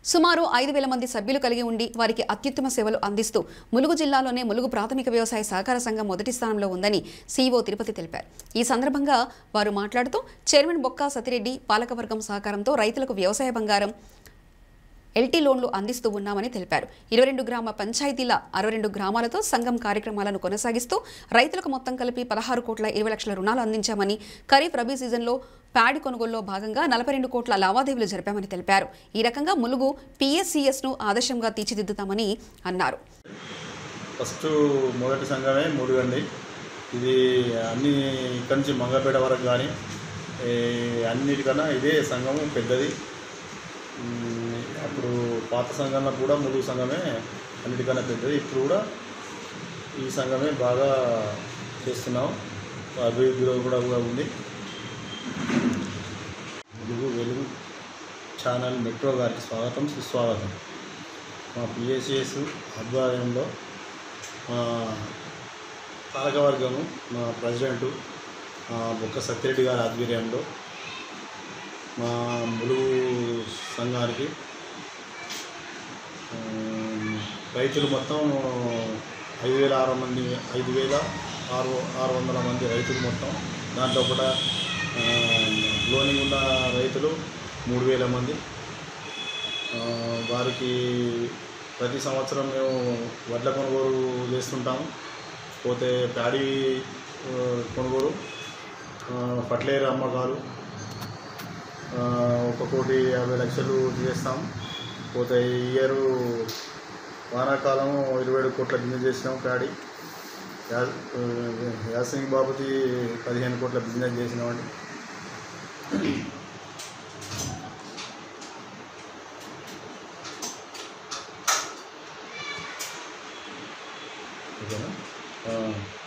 సుమారు ఐదు వేల మంది సభ్యులు కలిగి ఉండి వారికి అత్యుత్తమ సేవలు అందిస్తూ ములుగు జిల్లాలోనే ములుగు ప్రాథమిక వ్యవసాయ సహకార సంఘం మొదటి స్థానంలో ఉందని సీఈఓ తిరుపతి తెలిపారు ఈ సందర్భంగా వారు మాట్లాడుతూ చైర్మన్ బొక్కా సతిరెడ్డి పాలకవర్గం సహకారంతో రైతులకు వ్యవసాయ బంగారం ఎల్టీ లోన్లు అందిస్తూ ఉన్నామని తెలిపారు ఇరవై రెండు గ్రామ పంచాయతీల అరవై రెండు గ్రామాలతో సంఘం కార్యక్రమాలను కొనసాగిస్తూ రైతులకు మొత్తం కలిపి పదహారు కోట్ల ఇరవై లక్షల రుణాలు అందించామని ఖరీఫ్ రబీ సీజన్లో ప్యాడీ కొనుగోలులో భాగంగా నలభై రెండు కోట్ల లావాదేవీలు జరిపామని తెలిపారు ఈ రకంగా ములుగు పిఎస్సిఎస్ను ఆదర్శంగా తీర్చిదిద్దుతామని అన్నారు ఫస్ట్ మొదటి సంఘమే మురుగండి ఇది అన్ని ఇక్కడి నుంచి మంగపేట వరకు కానీ అన్నిటికన్నా ఇదే సంఘము పెద్దది ఉమ్, అప్పుడు పాత సంఘంలో కూడా ములుగు సంఘమే అన్నిటికన్నా పెద్దది ఇప్పుడు కూడా ఈ సంఘమే బాగా చేస్తున్నాం అభివృద్ధిలో కూడా కూడా ఉంది వెలుగు వెలుగు ఛానల్ మెట్రో గారికి స్వాగతం సుస్వాగతం మా పిఎస్సిఎస్ ఆధ్వర్యంలో మా పాలకవర్గము మా ప్రెసిడెంటు మా బొక్క సత్యరెడ్డి గారి ఆధ్వర్యంలో మా ములుగు సంఘానికి ఆ, రైతులు మొత్తం ఐదు వేల ఆరు మంది ఐదు వేల ఆరు ఆరు వందల మంది రైతులు మొత్తం దాంట్లో కూడా ఆ, లోనింగ్ ఉన్న రైతులు మూడు వేల మంది ఆ, వారికి ప్రతి సంవత్సరం మేము వడ్ల కొనుగోలు చేస్తుంటాము పోతే ప్యాడీ ఆ, కొనుగోలు ఆ, ఫర్టిలైజర్ అమ్మకాలు ఆ, ఒక కోటి యాభై లక్షలు చేస్తాం పోతే ఈ ఇయర్ వానాకాలం ఇరవై ఏడు కోట్ల బిజినెస్ చేసినాం ప్యాడీ యా- ఆ, యాసింగ్ బాబుకి పదిహేను కోట్ల బిజినెస్ చేసినామండి ఓకేనా ఆ,